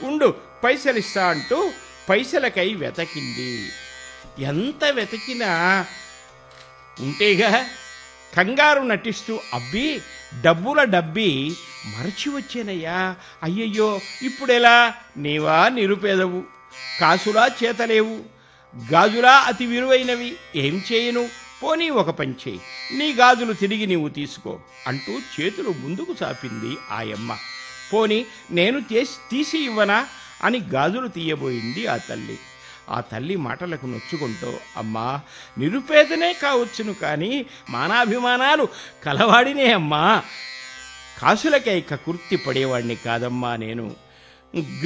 ఉండు పైసలిస్తా అంటూ పైసలకై వెతకింది ఎంత వెతికినా ఉంటేగా కంగారు నటిస్తూ అబ్బి డబ్బుల డబ్బి మరచి వచ్చేనయ్యా అయ్యయ్యో ఇప్పుడెలా నీవా నిరుపేదవు కాసులా చేతలేవు గాజులా అతి విలువైనవి ఏం చేయను పోనీ ఒక పంచేయి నీ గాజులు తిరిగి నీవు తీసుకో అంటూ చేతులు ముందుకు చాపింది ఆయమ్మ పోని నేను తీసి తీసి ఇవ్వనా అని గాజులు తీయబోయింది ఆ తల్లి ఆ తల్లి మాటలకు నొచ్చుకుంటూ అమ్మా నిరుపేదనే కావచ్చును కానీ మానాభిమానాలు కలవాడినే అమ్మా కాసులకై కకుర్తి పడేవాడిని కాదమ్మా నేను